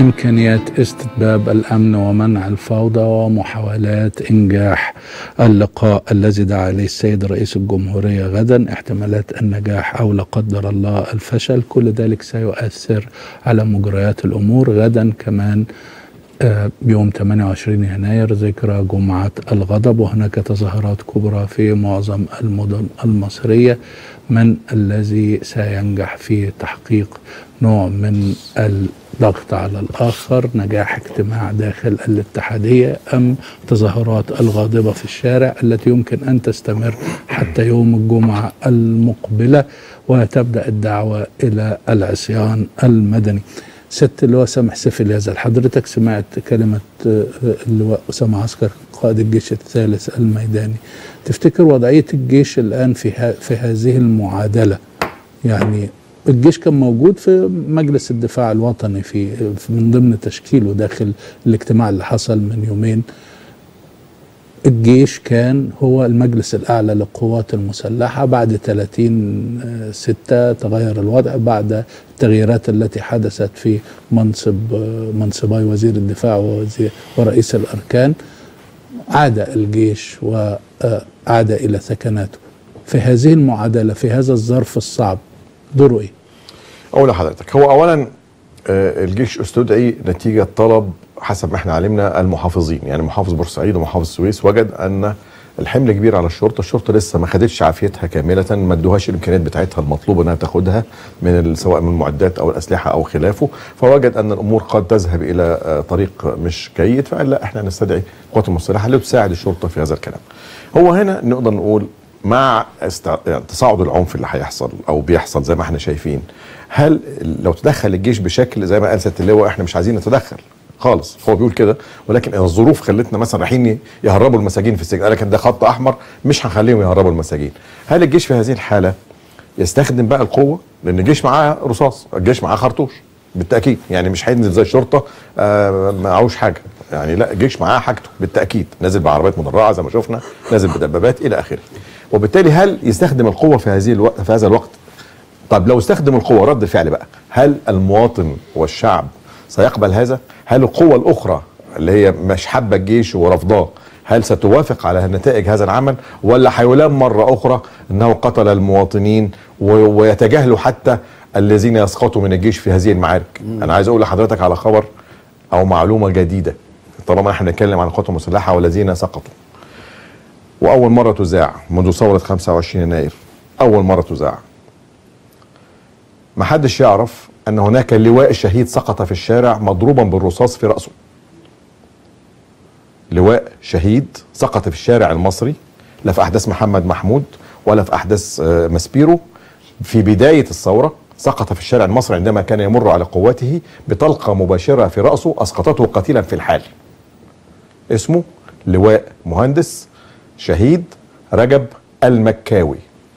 إمكانيات استتباب الأمن ومنع الفوضى ومحاولات إنجاح اللقاء الذي دعا عليه السيد رئيس الجمهورية غدا احتمالات النجاح أو لا قدر الله الفشل كل ذلك سيؤثر على مجريات الأمور غدا كمان آه، يوم 28 يناير ذكرى جمعة الغضب وهناك تظاهرات كبرى في معظم المدن المصرية من الذي سينجح في تحقيق نوع من الضغط على الآخر نجاح اجتماع داخل الاتحادية أم تظاهرات الغاضبة في الشارع التي يمكن أن تستمر حتى يوم الجمعة المقبلة وتبدأ الدعوة إلى العصيان المدني ست اللواء سامح سيف اليزل حضرتك سمعت كلمة آه، اللواء أسامة عسكر قائد الجيش الثالث الميداني تفتكر وضعية الجيش الآن في, ها في هذه المعادلة يعني الجيش كان موجود في مجلس الدفاع الوطني في في- من ضمن تشكيله داخل الاجتماع اللي حصل من يومين الجيش كان هو المجلس الأعلى للقوات المسلحة بعد 30 ستة تغير الوضع بعد التغييرات التي حدثت في منصب آه، منصبي وزير الدفاع ووزير ورئيس الأركان عاد الجيش وعاد إلى ثكناته في هذه المعادلة في هذا الظرف الصعب دوره إيه؟ اقول لحضرتك هو اولا آه، الجيش استدعي نتيجه طلب حسب ما احنا علمنا المحافظين يعني محافظ بورسعيد ومحافظ السويس وجد ان الحمل كبير على الشرطه، الشرطه لسه ما خدتش عافيتها كامله، ما ادوهاش الامكانيات بتاعتها المطلوبه انها تاخدها من ال- سواء من المعدات او الاسلحه او خلافه، فوجد ان الامور قد تذهب الى آه، طريق مش جيد فقال لا احنا نستدعي القوات المسلحه لتساعد الشرطه في هذا الكلام. هو هنا نقدر نقول مع استع... يعني تصاعد العنف اللي هيحصل او بيحصل زي ما احنا شايفين هل لو تدخل الجيش بشكل زي ما قال سياده اللواء احنا مش عايزين نتدخل خالص هو بيقول كده ولكن الظروف خلتنا مثلا رايحين يهربوا المساجين في السجن قال لك ده خط احمر مش هنخليهم يهربوا المساجين هل الجيش في هذه الحاله يستخدم بقى القوه لان الجيش معاه رصاص الجيش معاه خرطوش بالتاكيد يعني مش هينزل زي الشرطه آه معهوش حاجه يعني لا الجيش معاه حاجته بالتاكيد نازل بعربيات مدرعه زي ما شفنا نازل بدبابات الى اخره وبالتالي هل يستخدم القوه في هذه الوقت في هذا الوقت طب لو استخدم القوه رد الفعل بقى هل المواطن والشعب سيقبل هذا هل القوه الاخرى اللي هي مش حابه الجيش ورفضاه هل ستوافق على نتائج هذا العمل ولا هيلام مره اخرى انه قتل المواطنين و- ويتجاهلوا حتى الذين يسقطوا من الجيش في هذه المعارك انا عايز اقول لحضرتك على خبر او معلومه جديده طالما احنا بنتكلم عن القوات المسلحه والذين سقطوا واول مره تذاع منذ ثوره 25 يناير اول مره تذاع ما حدش يعرف ان هناك لواء شهيد سقط في الشارع مضروبا بالرصاص في راسه لواء شهيد سقط في الشارع المصري لا في احداث محمد محمود ولا في احداث آه، ماسبيرو في بدايه الثوره سقط في الشارع المصري عندما كان يمر على قواته بطلقه مباشره في راسه اسقطته قتيلا في الحال اسمه لواء مهندس شهيد رجب المكاوي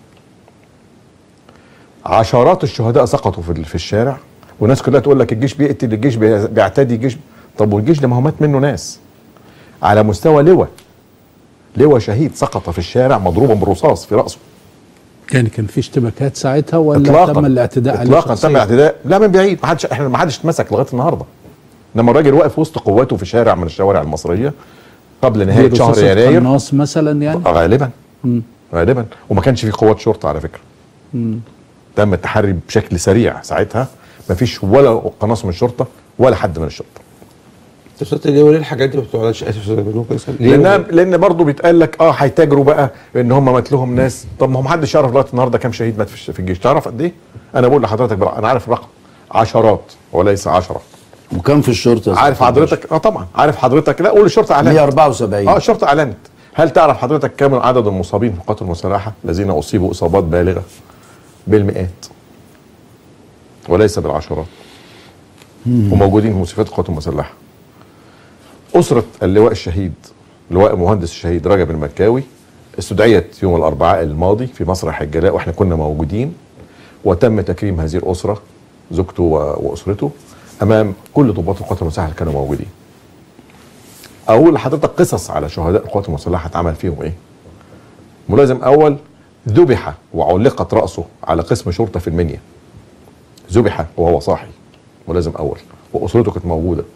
عشرات الشهداء سقطوا في في الشارع والناس كلها تقول لك الجيش بيقتل الجيش بي- بيعتدي الجيش طب والجيش ده ما هو مات منه ناس على مستوى لواء لواء شهيد سقط في الشارع مضروبا بالرصاص في راسه يعني كان في اشتباكات ساعتها ولا تم الاعتداء عليه اطلاقا شخصياً؟ تم الاعتداء لا من بعيد ما حدش احنا ما حدش اتمسك لغايه النهارده لما الراجل واقف وسط قواته في شارع من الشوارع المصريه قبل نهايه دي شهر رصاصة يناير قناص مثلا يعني غالبا مم. غالبا وما كانش في قوات شرطه على فكره مم. تم التحري بشكل سريع ساعتها ما فيش ولا قناص من الشرطه ولا حد من الشرطه طب ست ليه وليه الحاجات دي ما بتقعدش اسف استاذ ممكن اسال ليه لان لان برضه بيتقال لك اه هيتاجروا بقى ان هم مات لهم ناس طب ما هو محدش يعرف لغايه النهارده كام شهيد مات في الش- في الجيش تعرف قد ايه؟ انا بقول لحضرتك برا. انا عارف الرقم عشرات وليس عشرة وكم في الشرطه يا عارف سيادة حضرتك اه طبعا عارف حضرتك لا قول الشرطه اعلنت 174 اه الشرطه اعلنت هل تعرف حضرتك كم عدد المصابين في القوات المسلحه الذين اصيبوا اصابات بالغه بالمئات وليس بالعشرات وموجودين في مستشفيات القوات المسلحه اسره اللواء الشهيد لواء مهندس الشهيد رجب المكاوي استدعيت يوم الاربعاء الماضي في مسرح الجلاء واحنا كنا موجودين وتم تكريم هذه الاسره زوجته و- واسرته امام كل ضباط القوات المسلحه اللي كانوا موجودين اقول لحضرتك قصص على شهداء القوات المسلحه اتعمل فيهم ايه ملازم اول ذبح وعلقت راسه على قسم شرطه في المنيا ذبح وهو صاحي ملازم اول واسرته كانت موجوده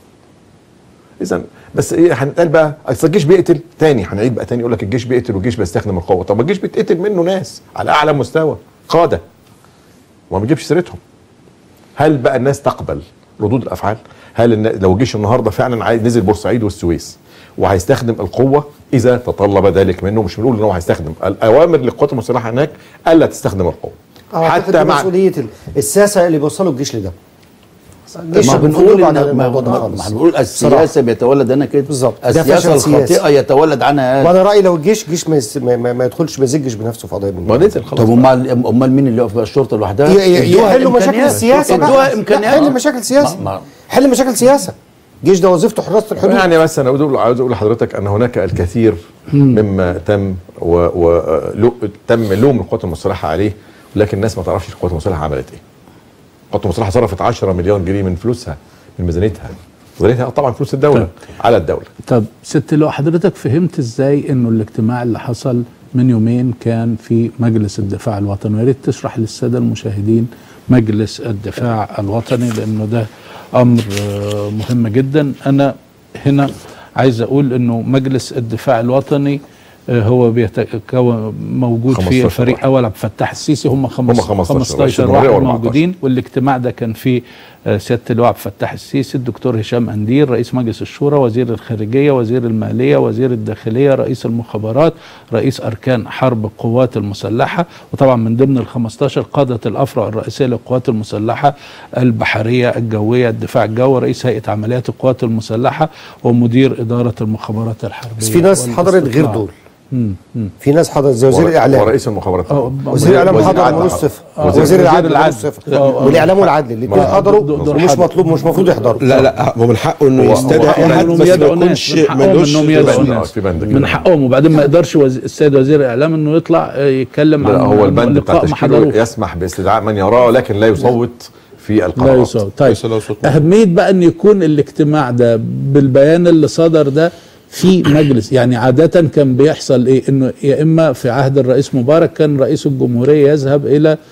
اذا بس ايه هنتقال بقى اصل الجيش بيقتل تاني هنعيد بقى تاني يقول لك الجيش بيقتل والجيش بيستخدم القوه طب ما الجيش بيتقتل منه ناس على اعلى مستوى قاده وما بيجيبش سيرتهم هل بقى الناس تقبل ردود الافعال هل النا- لو الجيش النهارده فعلا عايز نزل بورسعيد والسويس وهيستخدم القوه اذا تطلب ذلك منه مش بنقول ان هو هيستخدم الاوامر للقوات المسلحه هناك الا تستخدم القوه حتى مع مسؤوليه ال- الساسه اللي بيوصلوا الجيش لده الجيش ما المفروض بنقول يبعد عن إن- ما الموضوع ده ما- خالص. ما احنا بنقول السياسه بيتولد هنا كده بالظبط. ده السياسه فشل سياسي. الخاطئه يتولد عنها هذا وانا رايي لو الجيش جيش ما, يس... ما, ما, ما يدخلش ما يزجش بنفسه في قضيه من ما دي. نزل خلاص طب امال امال مين اللي يقف بقى الشرطه لوحدها؟ ي- ي- ادوها يحلوا مشاكل إمكانيات. السياسه بقى. ادوها لا، امكانيات حل مشاكل سياسه ما- ما- حل مشاكل سياسه الجيش ده وظيفته حراسه الحدود يعني بس انا اقول عاوز اقول لحضرتك ان هناك الكثير مما تم وتم لوم القوات المسلحه عليه ولكن الناس ما تعرفش القوات المسلحه عملت ايه. القوات المسلحه صرفت 10 مليون جنيه من فلوسها من ميزانيتها ميزانيتها طبعا فلوس الدوله طيب. على الدوله طب ست لو حضرتك فهمت ازاي انه الاجتماع اللي حصل من يومين كان في مجلس الدفاع الوطني ويا ريت تشرح للساده المشاهدين مجلس الدفاع الوطني لانه ده امر آه، مهم جدا انا هنا عايز اقول انه مجلس الدفاع الوطني آه، هو بيتكون موجود 15 في فريق واحد. اول عبد الفتاح السيسي هم خمس- 15 15 رئيس واحد الجمهورية و14. موجودين والاجتماع ده كان فيه آه، سياده اللواء عبد الفتاح السيسي الدكتور هشام اندير رئيس مجلس الشورى وزير الخارجيه وزير الماليه وزير الداخليه رئيس المخابرات رئيس اركان حرب القوات المسلحه وطبعا من ضمن ال 15 قاده الافرع الرئيسيه للقوات المسلحه البحريه الجويه الدفاع الجوي رئيس هيئه عمليات القوات المسلحه ومدير اداره المخابرات الحربيه بس في ناس حضرت غير والاستطلاع. دول مم، مم. في ناس حضرت زي وزير ور- الاعلام ورئيس المخابرات آه، وزير الاعلام وزير حضر العدل ملوش حضر. صفه وزير- وزير وزير العدل ملوش العدل. صفه آه، آه. والاعلام والعدل الاثنين ما- حضروا دول- دول ومش حضروا. مطلوب مش المفروض يحضروا لا لا هو من حقه انه هو- يستدعي هو احد إنهم بس ما يدعوا يكونش ناس، من حقهم ملوش إنهم يدعوا بند، ناس. في بند كده. من حقهم وبعدين ما يقدرش وز... السيد وزير الاعلام انه يطلع آه، يتكلم لا عن هو البند بتاع لقاء ما تشكيله حضروش. يسمح باستدعاء من يراه لكن لا يصوت في لا القرارات يصاب طيب بس لو صوت اهميه بقى ان يكون الاجتماع ده بالبيان اللي صدر ده في مجلس يعني عادة كان بيحصل ايه انه يا اما في عهد الرئيس مبارك كان رئيس الجمهورية يذهب الى آه،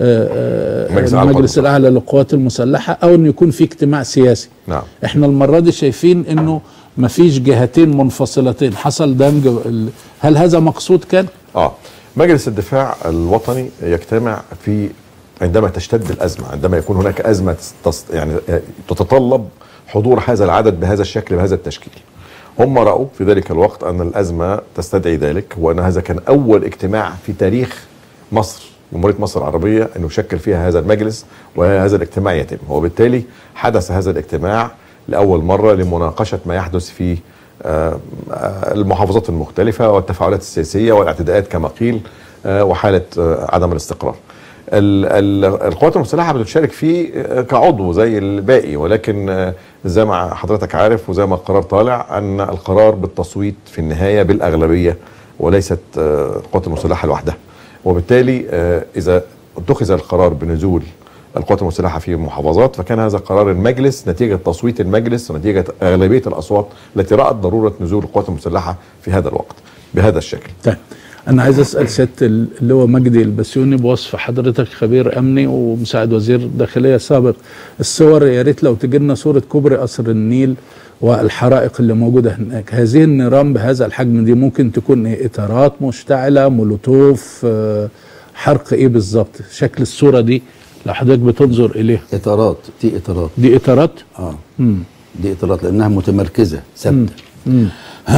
آه، مجلس الأعلى المجلس للقوات الاعلى للقوات المسلحة او انه يكون في اجتماع سياسي نعم احنا المرة دي شايفين انه مفيش جهتين منفصلتين حصل دمج ال- هل هذا مقصود كان؟ اه مجلس الدفاع الوطني يجتمع في عندما تشتد الازمه عندما يكون هناك ازمه تست يعني تتطلب حضور هذا العدد بهذا الشكل بهذا التشكيل هم راوا في ذلك الوقت ان الازمه تستدعي ذلك وان هذا كان اول اجتماع في تاريخ مصر جمهوريه مصر العربيه انه يشكل فيها هذا المجلس وهذا الاجتماع يتم وبالتالي حدث هذا الاجتماع لاول مره لمناقشه ما يحدث في آه، آه، المحافظات المختلفه والتفاعلات السياسيه والاعتداءات كما قيل آه، وحاله آه، عدم الاستقرار. ال- ال- القوات المسلحه بتشارك فيه آه، كعضو زي الباقي ولكن آه، زي ما حضرتك عارف وزي ما القرار طالع ان القرار بالتصويت في النهايه بالاغلبيه وليست آه، القوات المسلحه لوحدها. وبالتالي آه، اذا اتخذ القرار بنزول القوات المسلحه في محافظات فكان هذا قرار المجلس نتيجه تصويت المجلس ونتيجه اغلبيه الاصوات التي رات ضروره نزول القوات المسلحه في هذا الوقت بهذا الشكل. طيب انا عايز اسال سياده اللي هو مجدي البسيوني بوصف حضرتك خبير امني ومساعد وزير داخليه سابق الصور يا ريت لو تجي لنا صوره كوبري قصر النيل والحرائق اللي موجوده هناك هذه النيران بهذا الحجم دي ممكن تكون ايه اطارات مشتعله مولوتوف آه، حرق ايه بالظبط شكل الصوره دي لو حضرتك بتنظر اليها اطارات دي اطارات دي اطارات اه مم. دي اطارات لانها متمركزه ثابته مم.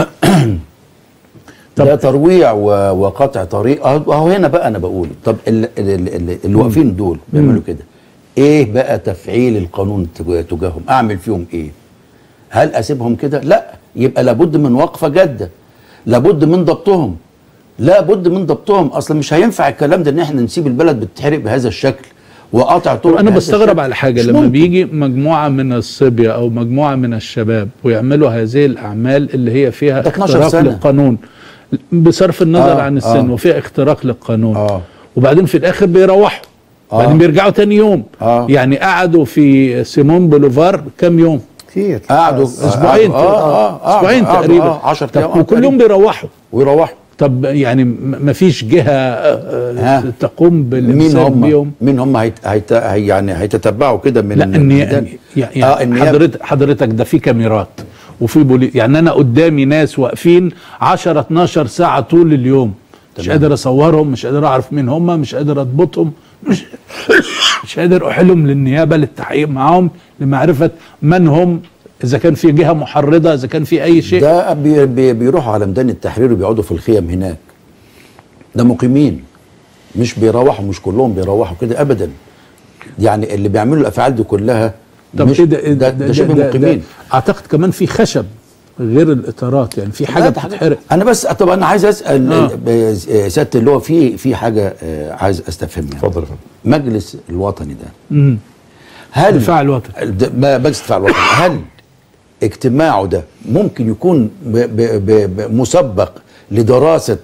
ده ترويع و- وقطع طريق أهو أهو هنا بقى انا بقول طب ال- ال- ال- ال- اللي واقفين دول بيعملوا كده ايه بقى تفعيل القانون تجاه- تجاههم اعمل فيهم ايه هل اسيبهم كده لا يبقى لابد من وقفه جاده لابد من ضبطهم لابد من ضبطهم اصلا مش هينفع الكلام ده ان احنا نسيب البلد بتتحرق بهذا الشكل وقطع طرق طب انا بهذا بستغرب الشكل. على حاجه مش لما ممكن. بيجي مجموعه من الصبيه او مجموعه من الشباب ويعملوا هذه الاعمال اللي هي فيها ده 12 اختراق سنة. للقانون بصرف النظر آه، عن السن آه. وفيها اختراق للقانون آه. وبعدين في الاخر بيروحوا آه. بعدين بيرجعوا تاني يوم آه. يعني قعدوا في سيمون بوليفار كام يوم كتير قعدوا اسبوعين آه آه آه اسبوعين قعدوا تقريبا آه 10 طب ايام وكلهم بيروحوا ويروحوا طب يعني ما فيش جهه آه، ها؟ تقوم مين بالامساك هم بيهم مين هم هيت... هيت... هي يعني هيتتبعوا كده من لا من ان ده؟ يعني اه النيابه حضرتك حضرتك ده في كاميرات وفي بولي يعني انا قدامي ناس واقفين 10 12 ساعه طول اليوم مش تمام. قادر اصورهم مش قادر اعرف مين هم مش قادر اضبطهم مش مش قادر احيلهم للنيابه للتحقيق معاهم لمعرفه من هم اذا كان في جهه محرضه اذا كان في اي شيء ده بي... بي... بيروحوا على ميدان التحرير وبيقعدوا في الخيم هناك ده مقيمين مش بيروحوا مش كلهم بيروحوا كده ابدا يعني اللي بيعملوا الافعال دي كلها طب مش ايه ده, إيه ده, ده, شبه ده- مقيمين اعتقد كمان في خشب غير الاطارات يعني في حاجه لا، ده حاجة- بتتحرق انا بس طب انا عايز اسال آه. آه. سياده اللي هو في في حاجه آه، عايز استفهمها اتفضل يا فندم مجلس الوطني ده مم. هل الدفاع الوطني. ده- ما- مجلس الدفاع الوطني هل اجتماعه ده ممكن يكون ب ب ب ب مسبق لدراسه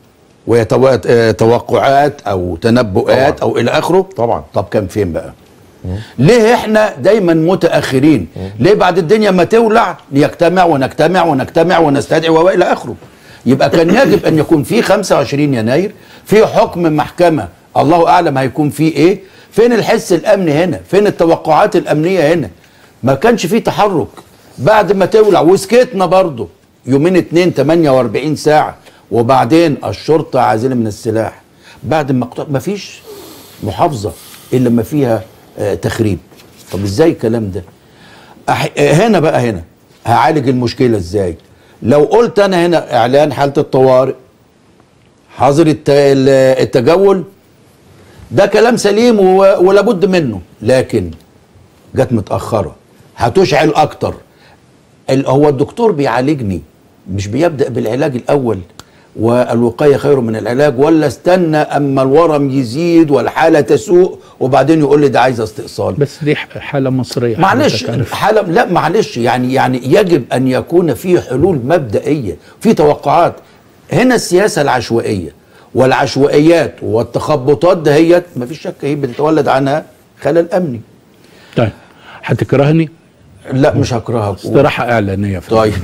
وتوقعات او تنبؤات طبعاً. او الى اخره طبعاً. طب كان فين بقى ليه احنا دايما متاخرين ليه بعد الدنيا ما تولع نجتمع ونجتمع ونجتمع ونستدعي والى اخره يبقى كان يجب ان يكون في 25 يناير في حكم محكمه الله اعلم هيكون في ايه فين الحس الامني هنا فين التوقعات الامنيه هنا ما كانش في تحرك بعد ما تولع وسكتنا برضه يومين اتنين 48 ساعه وبعدين الشرطه عازله من السلاح بعد ما قط- ما فيش محافظه الا لما فيها آه، تخريب طب ازاي الكلام ده أح... آه، هنا بقى هنا هعالج المشكله ازاي لو قلت انا هنا اعلان حاله الطوارئ حظر الت... ال- التجول ده كلام سليم و... ولابد منه لكن جت متاخره هتشعل اكتر ال- هو الدكتور بيعالجني مش بيبدا بالعلاج الاول والوقايه خير من العلاج ولا استنى اما الورم يزيد والحاله تسوء وبعدين يقول لي ده عايز استئصال بس دي ح- حاله مصريه معلش حضرتك عارف. حاله لا معلش يعني يعني يجب ان يكون في حلول مبدئيه في توقعات هنا السياسه العشوائيه والعشوائيات والتخبطات دهيت ما فيش شك هي بتتولد عنها خلل امني طيب هتكرهني لا مش هكرهك استراحه اعلانيه في طيب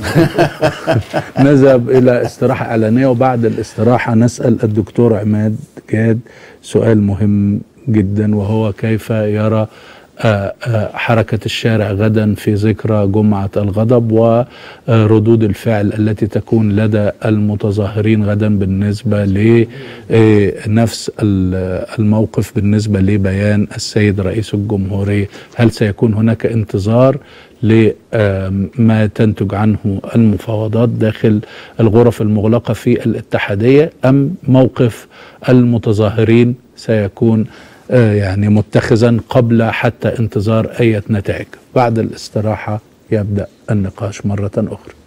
نذهب الى استراحه اعلانيه وبعد الاستراحه نسال الدكتور عماد جاد سؤال مهم جدا وهو كيف يرى آه، آه، حركة الشارع غدا في ذكرى جمعة الغضب وردود الفعل التي تكون لدى المتظاهرين غدا بالنسبة لنفس الموقف بالنسبة لبيان السيد رئيس الجمهورية هل سيكون هناك انتظار لما تنتج عنه المفاوضات داخل الغرف المغلقة في الاتحادية أم موقف المتظاهرين سيكون آه، يعني متخذا قبل حتى انتظار أي نتائج بعد الاستراحة يبدأ النقاش مرة أخرى